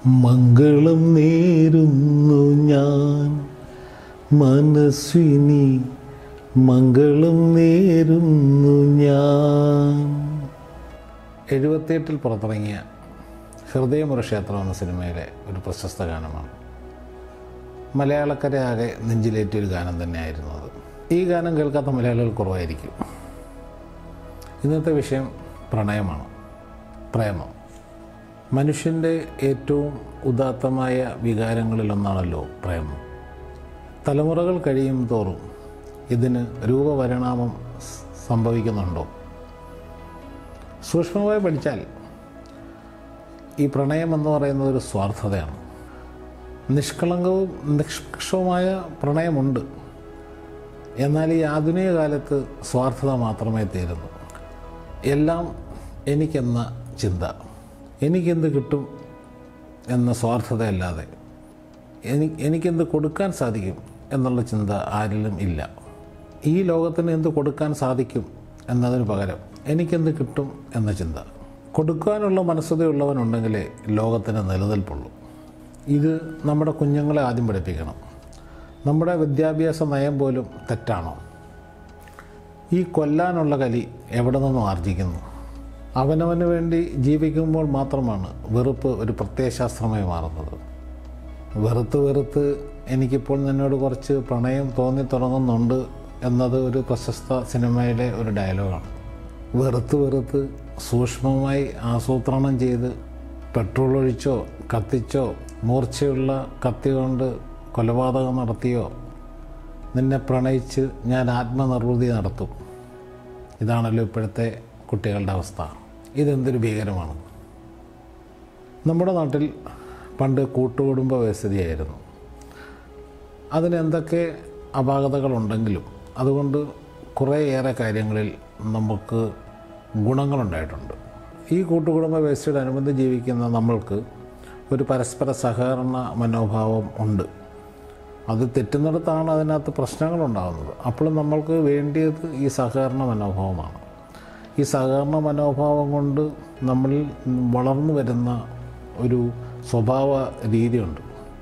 മംഗളം നേരുന്നു ഞാൻ മനസ്വിനി മംഗളം നേരുന്നു ഞാൻ എഴുപത്തിയെട്ടിൽ പുറത്തിറങ്ങിയ ഹൃദയമൊരു ക്ഷേത്രം എന്ന സിനിമയിലെ ഒരു പ്രശസ്ത ഗാനമാണ് മലയാളക്കരയാകെ നെഞ്ചിലേറ്റിയ ഒരു ഗാനം തന്നെയായിരുന്നു അത് ഈ ഗാനം കേൾക്കാത്ത മലയാളികൾ കുറവായിരിക്കും ഇന്നത്തെ വിഷയം പ്രണയമാണ് പ്രേമം മനുഷ്യൻ്റെ ഏറ്റവും ഉദാത്തമായ വികാരങ്ങളിലൊന്നാണല്ലോ പ്രേമം തലമുറകൾ കഴിയും തോറും ഇതിന് രൂപപരിണാമം സ് സംഭവിക്കുന്നുണ്ടോ സൂക്ഷ്മമായി പഠിച്ചാൽ ഈ പ്രണയം എന്ന് പറയുന്നത് ഒരു സ്വാർത്ഥതയാണ് നിഷ്കളങ്കവും നിഷ്പക്ഷവുമായ പ്രണയമുണ്ട് എന്നാൽ ഈ ആധുനിക കാലത്ത് സ്വാർത്ഥത മാത്രമേ തീരുന്നു എല്ലാം എനിക്കെന്ന ചിന്ത എനിക്കെന്ത് കിട്ടും എന്ന സ്വാർത്ഥതയല്ലാതെ എനി എനിക്കെന്ത് കൊടുക്കാൻ സാധിക്കും എന്നുള്ള ചിന്ത ആരിലും ഇല്ല ഈ ലോകത്തിന് എന്ത് കൊടുക്കാൻ സാധിക്കും എന്നതിന് പകരം എനിക്കെന്ത് കിട്ടും എന്ന ചിന്ത കൊടുക്കാനുള്ള മനസ്സതയുള്ളവനുണ്ടെങ്കിലേ ലോകത്തിന് നിലനിൽപ്പുള്ളൂ ഇത് നമ്മുടെ കുഞ്ഞുങ്ങളെ ആദ്യം പഠിപ്പിക്കണം നമ്മുടെ വിദ്യാഭ്യാസ നയം പോലും തെറ്റാണോ ഈ കൊല്ലാനുള്ള കലി എവിടെ നിന്നും ആർജിക്കുന്നു അവനവന് വേണ്ടി ജീവിക്കുമ്പോൾ മാത്രമാണ് വെറുപ്പ് ഒരു പ്രത്യയശാസ്ത്രമായി മാറുന്നത് വെറുത്ത് വെറുത്ത് എനിക്കിപ്പോൾ നിന്നോട് കുറച്ച് പ്രണയം തോന്നി തുടങ്ങുന്നുണ്ട് എന്നത് ഒരു പ്രശസ്ത സിനിമയിലെ ഒരു ഡയലോഗാണ് വെറുത്ത് വെറുത്ത് സൂക്ഷ്മമായി ആസൂത്രണം ചെയ്ത് പെട്രോൾ ഒഴിച്ചോ കത്തിച്ചോ മൂർച്ചയുള്ള കത്തി കൊണ്ട് കൊലപാതകം നടത്തിയോ നിന്നെ പ്രണയിച്ച് ഞാൻ ആത്മനിർവൃതി നടത്തും ഇതാണല്ലോ ഇപ്പോഴത്തെ കുട്ടികളുടെ അവസ്ഥ ഇതെന്തൊരു ഭീകരമാണ് നമ്മുടെ നാട്ടിൽ പണ്ട് കൂട്ടുകുടുംബ വ്യവസ്ഥയായിരുന്നു അതിന് എന്തൊക്കെ അപാകതകളുണ്ടെങ്കിലും അതുകൊണ്ട് കുറേയേറെ കാര്യങ്ങളിൽ നമുക്ക് ഗുണങ്ങളുണ്ടായിട്ടുണ്ട് ഈ കൂട്ടുകുടുംബ വ്യവസ്ഥയുടെ അനുബന്ധം ജീവിക്കുന്ന നമ്മൾക്ക് ഒരു പരസ്പര സഹകരണ മനോഭാവം ഉണ്ട് അത് തെറ്റുന്നിടത്താണ് അതിനകത്ത് പ്രശ്നങ്ങളുണ്ടാകുന്നത് അപ്പോൾ നമ്മൾക്ക് വേണ്ടിയത് ഈ സഹകരണ മനോഭാവമാണ് ഈ സഹകരണ മനോഭാവം കൊണ്ട് നമ്മളിൽ വളർന്നു വരുന്ന ഒരു സ്വഭാവ രീതിയുണ്ട്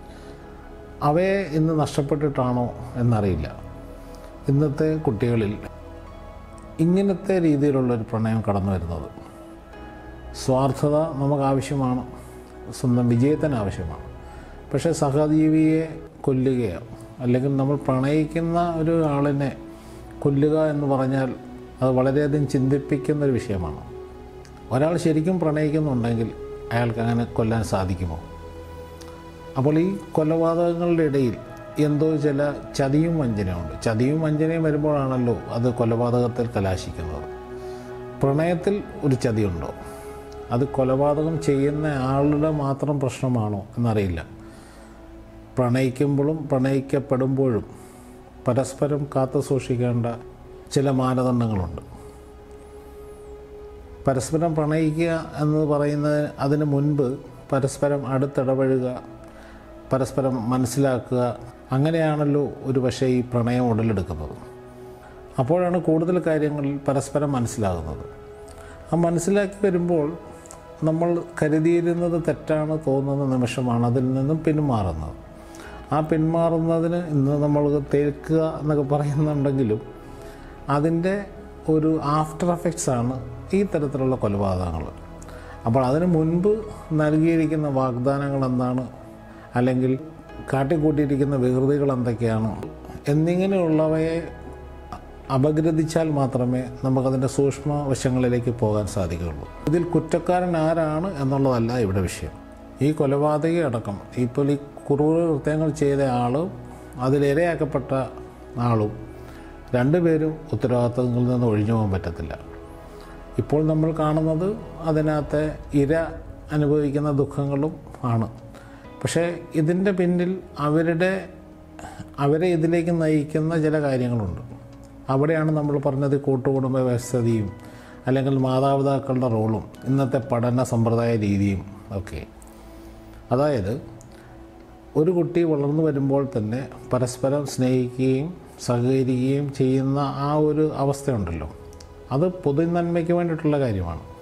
അവയെ ഇന്ന് നഷ്ടപ്പെട്ടിട്ടാണോ എന്നറിയില്ല ഇന്നത്തെ കുട്ടികളിൽ ഇങ്ങനത്തെ രീതിയിലുള്ളൊരു പ്രണയം കടന്നു വരുന്നത് സ്വാർത്ഥത നമുക്ക് ആവശ്യമാണ് സ്വന്തം വിജയത്തിന് ആവശ്യമാണ് പക്ഷേ സഹജീവിയെ കൊല്ലുകയോ അല്ലെങ്കിൽ നമ്മൾ പ്രണയിക്കുന്ന ഒരു ആളിനെ കൊല്ലുക എന്ന് പറഞ്ഞാൽ അത് വളരെയധികം ചിന്തിപ്പിക്കുന്ന ഒരു വിഷയമാണ് ഒരാൾ ശരിക്കും പ്രണയിക്കുന്നുണ്ടെങ്കിൽ അയാൾക്ക് അങ്ങനെ കൊല്ലാൻ സാധിക്കുമോ അപ്പോൾ ഈ കൊലപാതകങ്ങളുടെ ഇടയിൽ എന്തോ ചില ചതിയും വഞ്ചനയുണ്ട് ചതിയും വഞ്ചനയും വരുമ്പോഴാണല്ലോ അത് കൊലപാതകത്തിൽ കലാശിക്കുന്നത് പ്രണയത്തിൽ ഒരു ചതിയുണ്ടോ അത് കൊലപാതകം ചെയ്യുന്ന ആളുടെ മാത്രം പ്രശ്നമാണോ എന്നറിയില്ല പ്രണയിക്കുമ്പോഴും പ്രണയിക്കപ്പെടുമ്പോഴും പരസ്പരം കാത്തു സൂക്ഷിക്കേണ്ട ചില മാനദണ്ഡങ്ങളുണ്ട് പരസ്പരം പ്രണയിക്കുക എന്ന് പറയുന്നത് അതിന് മുൻപ് പരസ്പരം അടുത്തിടപഴകുക പരസ്പരം മനസ്സിലാക്കുക അങ്ങനെയാണല്ലോ ഒരു പക്ഷേ ഈ പ്രണയം ഉടലെടുക്കുന്നത് അപ്പോഴാണ് കൂടുതൽ കാര്യങ്ങളിൽ പരസ്പരം മനസ്സിലാകുന്നത് ആ മനസ്സിലാക്കി വരുമ്പോൾ നമ്മൾ കരുതിയിരുന്നത് തെറ്റാണ് തോന്നുന്ന നിമിഷമാണ് അതിൽ നിന്നും പിന്മാറുന്നത് ആ പിന്മാറുന്നതിന് ഇന്ന് നമ്മൾ തേക്കുക എന്നൊക്കെ പറയുന്നുണ്ടെങ്കിലും അതിൻ്റെ ഒരു ആഫ്റ്റർ എഫക്ട്സ് ആണ് ഈ തരത്തിലുള്ള കൊലപാതകങ്ങൾ അപ്പോൾ അതിന് മുൻപ് നൽകിയിരിക്കുന്ന വാഗ്ദാനങ്ങൾ എന്താണ് അല്ലെങ്കിൽ കാട്ടിക്കൂട്ടിയിരിക്കുന്ന വികൃതികൾ എന്തൊക്കെയാണ് എന്നിങ്ങനെയുള്ളവയെ അപഗ്രഥിച്ചാൽ മാത്രമേ നമുക്കതിൻ്റെ സൂക്ഷ്മ വശങ്ങളിലേക്ക് പോകാൻ സാധിക്കുകയുള്ളൂ ഇതിൽ കുറ്റക്കാരൻ ആരാണ് എന്നുള്ളതല്ല ഇവിടെ വിഷയം ഈ കൊലപാതകി അടക്കം ഇപ്പോൾ ഈ ക്രൂര കൃത്യങ്ങൾ ചെയ്ത ആളും അതിലിരയാക്കപ്പെട്ട ആളും രണ്ടുപേരും ഉത്തരവാദിത്തങ്ങളിൽ നിന്ന് ഒഴിഞ്ഞു പോകാൻ പറ്റത്തില്ല ഇപ്പോൾ നമ്മൾ കാണുന്നത് അതിനകത്തെ ഇര അനുഭവിക്കുന്ന ദുഃഖങ്ങളും ആണ് പക്ഷേ ഇതിൻ്റെ പിന്നിൽ അവരുടെ അവരെ ഇതിലേക്ക് നയിക്കുന്ന ചില കാര്യങ്ങളുണ്ട് അവിടെയാണ് നമ്മൾ പറഞ്ഞത് കൂട്ടുകുടുംബ വ്യവസ്ഥതയും അല്ലെങ്കിൽ മാതാപിതാക്കളുടെ റോളും ഇന്നത്തെ പഠന സമ്പ്രദായ രീതിയും ഒക്കെ അതായത് ഒരു കുട്ടി വളർന്നു വരുമ്പോൾ തന്നെ പരസ്പരം സ്നേഹിക്കുകയും സഹകരിക്കുകയും ചെയ്യുന്ന ആ ഒരു അവസ്ഥയുണ്ടല്ലോ അത് പൊതുനന്മയ്ക്ക് വേണ്ടിയിട്ടുള്ള കാര്യമാണ്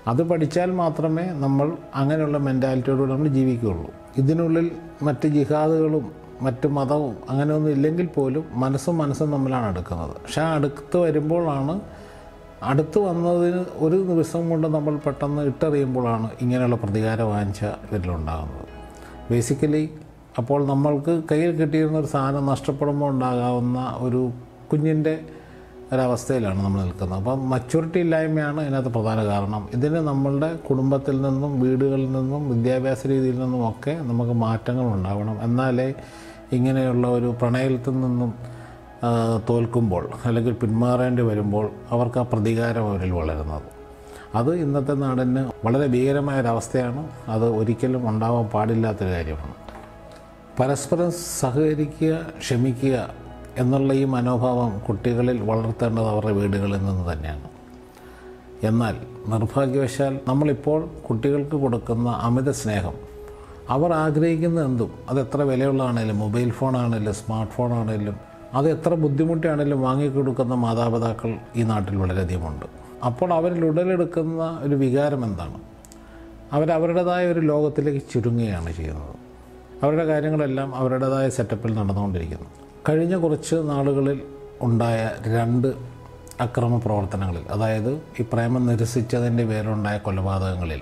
അത് പഠിച്ചാൽ മാത്രമേ നമ്മൾ അങ്ങനെയുള്ള മെൻറ്റാലിറ്റിയോടുകൂടി നമ്മൾ ജീവിക്കുകയുള്ളൂ ഇതിനുള്ളിൽ മറ്റ് ജിഹാദുകളും മറ്റ് മതവും അങ്ങനെയൊന്നും ഇല്ലെങ്കിൽ പോലും മനസ്സും മനസ്സും തമ്മിലാണ് അടുക്കുന്നത് പക്ഷെ ആ അടുത്ത് വരുമ്പോഴാണ് അടുത്ത് വന്നതിന് ഒരു ദിവസം കൊണ്ട് നമ്മൾ പെട്ടെന്ന് ഇട്ടെറിയുമ്പോഴാണ് ഇങ്ങനെയുള്ള പ്രതികാര വാഞ്ച ഇവരിലുണ്ടാകുന്നത് ബേസിക്കലി അപ്പോൾ നമ്മൾക്ക് കയ്യിൽ കിട്ടിയിരുന്ന ഒരു സാധനം നഷ്ടപ്പെടുമ്പോൾ ഉണ്ടാകാവുന്ന ഒരു കുഞ്ഞിൻ്റെ ഒരവസ്ഥയിലാണ് നമ്മൾ നിൽക്കുന്നത് അപ്പം മച്യൂരിറ്റി ഇല്ലായ്മയാണ് ഇതിനകത്ത് പ്രധാന കാരണം ഇതിന് നമ്മളുടെ കുടുംബത്തിൽ നിന്നും വീടുകളിൽ നിന്നും വിദ്യാഭ്യാസ രീതിയിൽ നിന്നും ഒക്കെ നമുക്ക് മാറ്റങ്ങൾ ഉണ്ടാവണം എന്നാലേ ഇങ്ങനെയുള്ള ഒരു പ്രണയത്തിൽ നിന്നും ആ, തോൽക്കുമ്പോൾ അല്ലെങ്കിൽ പിന്മാറേണ്ടി വരുമ്പോൾ അവർക്ക് ആ പ്രതികാരം അവരിൽ വളരുന്നത് അത് ഇന്നത്തെ നാടിന് വളരെ ഭീകരമായ ഒരവസ്ഥയാണ് അത് ഒരിക്കലും ഉണ്ടാവാൻ പാടില്ലാത്തൊരു കാര്യമാണ് പരസ്പരം സഹകരിക്കുക ക്ഷമിക്കുക എന്നുള്ള ഈ മനോഭാവം കുട്ടികളിൽ വളർത്തേണ്ടത് അവരുടെ വീടുകളിൽ നിന്ന് തന്നെയാണ് എന്നാൽ നിർഭാഗ്യവശാൽ നമ്മളിപ്പോൾ കുട്ടികൾക്ക് കൊടുക്കുന്ന അമിത സ്നേഹം അവർ ആഗ്രഹിക്കുന്ന എന്തും അത് എത്ര വിലയുള്ളതാണേലും മൊബൈൽ ഫോണാണേലും സ്മാർട്ട് ഫോണാണേലും അത് എത്ര ബുദ്ധിമുട്ടിയാണേലും വാങ്ങിക്കൊടുക്കുന്ന മാതാപിതാക്കൾ ഈ നാട്ടിൽ വളരെയധികമുണ്ട് അപ്പോൾ അവരിൽ ഉടലെടുക്കുന്ന ഒരു വികാരം എന്താണ് അവരവരുടേതായ ഒരു ലോകത്തിലേക്ക് ചുരുങ്ങുകയാണ് ചെയ്യുന്നത് അവരുടെ കാര്യങ്ങളെല്ലാം അവരുടേതായ സെറ്റപ്പിൽ നടന്നുകൊണ്ടിരിക്കുന്നു കഴിഞ്ഞ കുറച്ച് നാളുകളിൽ ഉണ്ടായ രണ്ട് അക്രമ പ്രവർത്തനങ്ങളിൽ അതായത് ഈ പ്രേമം നിരസിച്ചതിൻ്റെ പേരിലുണ്ടായ കൊലപാതകങ്ങളിൽ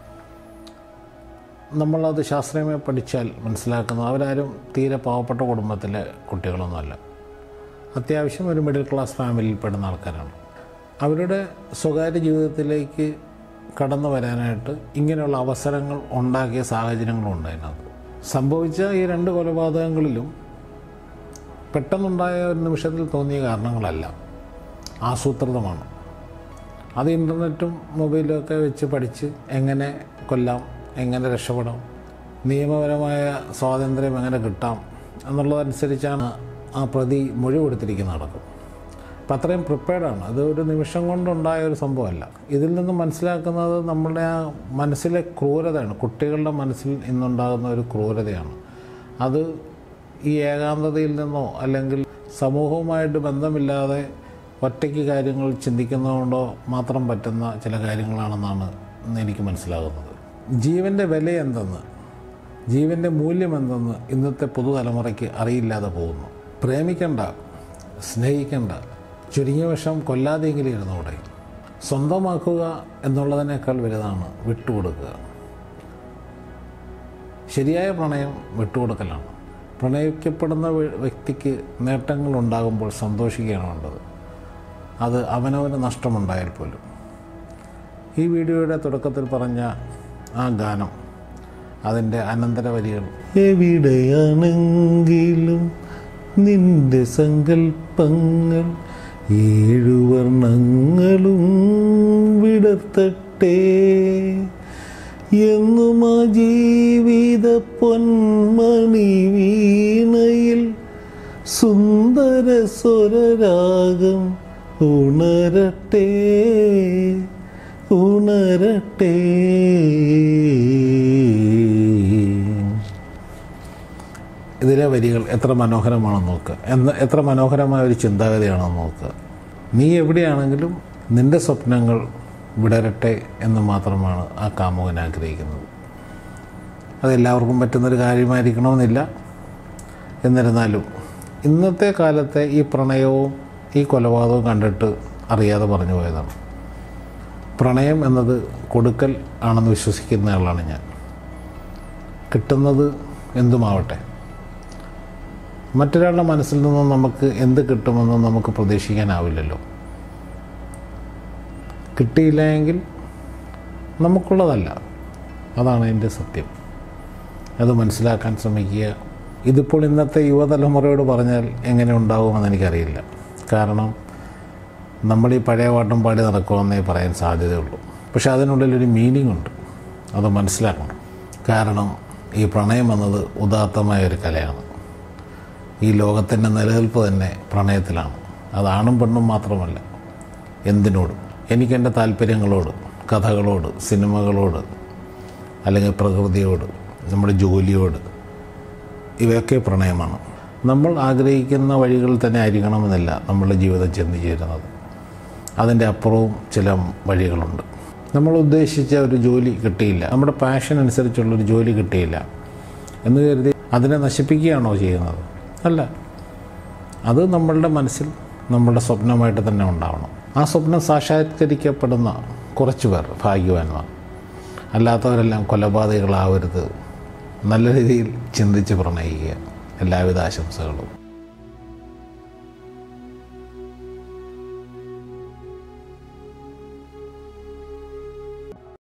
നമ്മളത് ശാസ്ത്രീയമായി പഠിച്ചാൽ മനസ്സിലാക്കുന്നത് അവരാരും തീരെ പാവപ്പെട്ട കുടുംബത്തിലെ കുട്ടികളൊന്നുമല്ല അത്യാവശ്യം ഒരു മിഡിൽ ക്ലാസ് ഫാമിലിയിൽ പെടുന്ന ആൾക്കാരാണ് അവരുടെ സ്വകാര്യ ജീവിതത്തിലേക്ക് കടന്നു വരാനായിട്ട് ഇങ്ങനെയുള്ള അവസരങ്ങൾ ഉണ്ടാക്കിയ സാഹചര്യങ്ങളുണ്ട് അതിനകത്ത് സംഭവിച്ച ഈ രണ്ട് കൊലപാതകങ്ങളിലും പെട്ടെന്നുണ്ടായ ഒരു നിമിഷത്തിൽ തോന്നിയ കാരണങ്ങളല്ല ആസൂത്രിതമാണ് അത് ഇൻ്റർനെറ്റും മൊബൈലും ഒക്കെ വെച്ച് പഠിച്ച് എങ്ങനെ കൊല്ലാം എങ്ങനെ രക്ഷപ്പെടാം നിയമപരമായ സ്വാതന്ത്ര്യം എങ്ങനെ കിട്ടാം എന്നുള്ളതനുസരിച്ചാണ് ആ പ്രതി മൊഴി കൊടുത്തിരിക്കുന്നത് നടക്കും അപ്പം അത്രയും പ്രിപ്പയർഡാണ് അത് ഒരു നിമിഷം കൊണ്ടുണ്ടായ ഒരു സംഭവമല്ല ഇതിൽ നിന്ന് മനസ്സിലാക്കുന്നത് നമ്മുടെ ആ മനസ്സിലെ ക്രൂരതയാണ് കുട്ടികളുടെ മനസ്സിൽ ഇന്നുണ്ടാകുന്ന ഒരു ക്രൂരതയാണ് അത് ഈ ഏകാന്തതയിൽ നിന്നോ അല്ലെങ്കിൽ സമൂഹവുമായിട്ട് ബന്ധമില്ലാതെ ഒറ്റയ്ക്ക് കാര്യങ്ങൾ ചിന്തിക്കുന്നതുകൊണ്ടോ മാത്രം പറ്റുന്ന ചില കാര്യങ്ങളാണെന്നാണ് ഇന്ന് എനിക്ക് മനസ്സിലാകുന്നത് ജീവൻ്റെ വില എന്തെന്ന് ജീവൻ്റെ മൂല്യം എന്തെന്ന് ഇന്നത്തെ പുതുതലമുറയ്ക്ക് അറിയില്ലാതെ പോകുന്നു പ്രേമിക്കണ്ട സ്നേഹിക്കണ്ട ചുരുങ്ങിയ വശം കൊല്ലാതെയെങ്കിലും ഇരുന്നൂടെ സ്വന്തമാക്കുക എന്നുള്ളതിനേക്കാൾ വലുതാണ് വിട്ടുകൊടുക്കുക ശരിയായ പ്രണയം വിട്ടുകൊടുക്കലാണ് പ്രണയിക്കപ്പെടുന്ന വ്യ- വ്യക്തിക്ക് നേട്ടങ്ങൾ ഉണ്ടാകുമ്പോൾ സന്തോഷിക്കുകയാണ് വേണ്ടത് അത് അവനവന് നഷ്ടമുണ്ടായാൽ പോലും ഈ വീഡിയോയുടെ തുടക്കത്തിൽ പറഞ്ഞ ആ ഗാനം അതിൻ്റെ അനന്തര വരികൾ എവിടെയാണെങ്കിലും നിന്റെ സങ്കൽപ്പങ്ങൾ ഏഴു വർണ്ണങ്ങളും വിടർത്തട്ടെ എന്നും ആ ജീവിത പൊന്മണി വീണയിൽ സുന്ദര സ്വരരാഗം ഉണരട്ടെ ഉണരട്ടെ ഇതിലെ വരികൾ എത്ര മനോഹരമാണെന്ന് നോക്കുക എന്ന് എത്ര മനോഹരമായ ഒരു ചിന്താഗതിയാണെന്ന് നോക്കുക നീ എവിടെയാണെങ്കിലും നിന്റെ സ്വപ്നങ്ങൾ വിടരട്ടെ എന്ന് മാത്രമാണ് ആ കാമുകൻ ആഗ്രഹിക്കുന്നത് അതെല്ലാവർക്കും പറ്റുന്നൊരു കാര്യമായിരിക്കണമെന്നില്ല എന്നിരുന്നാലും ഇന്നത്തെ കാലത്തെ ഈ പ്രണയവും ഈ കൊലപാതകവും കണ്ടിട്ട് അറിയാതെ പറഞ്ഞു പോയതാണ് പ്രണയം എന്നത് കൊടുക്കൽ ആണെന്ന് വിശ്വസിക്കുന്ന ആളാണ് ഞാൻ കിട്ടുന്നത് എന്തുമാവട്ടെ മറ്റൊരാളുടെ മനസ്സിൽ നിന്നും നമുക്ക് എന്ത് കിട്ടുമെന്ന് നമുക്ക് പ്രതീക്ഷിക്കാനാവില്ലല്ലോ കിട്ടിയില്ലെങ്കിൽ നമുക്കുള്ളതല്ല അതാണ് എൻ്റെ സത്യം അത് മനസ്സിലാക്കാൻ ശ്രമിക്കുക ഇതിപ്പോൾ ഇന്നത്തെ യുവതലമുറയോട് പറഞ്ഞാൽ എങ്ങനെ ഉണ്ടാകുമെന്ന് എനിക്കറിയില്ല കാരണം നമ്മൾ ഈ പഴയ പാട്ടും പാടി നടക്കുമെന്നേ പറയാൻ സാധ്യതയുള്ളൂ പക്ഷെ അതിനുള്ളിലൊരു മീനിങ് ഉണ്ട് അത് മനസ്സിലാക്കണം കാരണം ഈ പ്രണയം എന്നത് ഉദാത്തമായ ഒരു കലയാണ് ഈ ലോകത്തിൻ്റെ നിലനിൽപ്പ് തന്നെ പ്രണയത്തിലാണ് അതാണും പെണ്ണും മാത്രമല്ല എന്തിനോടും എനിക്കെൻ്റെ താല്പര്യങ്ങളോട് കഥകളോട് സിനിമകളോട് അല്ലെങ്കിൽ പ്രകൃതിയോട് നമ്മുടെ ജോലിയോട് ഇവയൊക്കെ പ്രണയമാണ് നമ്മൾ ആഗ്രഹിക്കുന്ന വഴികളിൽ തന്നെ ആയിരിക്കണമെന്നില്ല നമ്മളുടെ ജീവിതം ചെന്ന് ചേരുന്നത് അതിൻ്റെ അപ്പുറവും ചില വഴികളുണ്ട് നമ്മൾ ഉദ്ദേശിച്ച ഒരു ജോലി കിട്ടിയില്ല നമ്മുടെ പാഷൻ അനുസരിച്ചുള്ളൊരു ജോലി കിട്ടിയില്ല എന്ന് കരുതി അതിനെ നശിപ്പിക്കുകയാണോ ചെയ്യുന്നത് അല്ല അത് നമ്മളുടെ മനസ്സിൽ നമ്മളുടെ സ്വപ്നമായിട്ട് തന്നെ ഉണ്ടാവണം ആ സ്വപ്നം സാക്ഷാത്കരിക്കപ്പെടുന്ന കുറച്ച് പേർ ഭാഗ്യവാന്മാർ അല്ലാത്തവരെല്ലാം കൊലപാതകളാവരുത് നല്ല രീതിയിൽ ചിന്തിച്ച് പ്രണയിക്കുക എല്ലാവിധ ആശംസകളും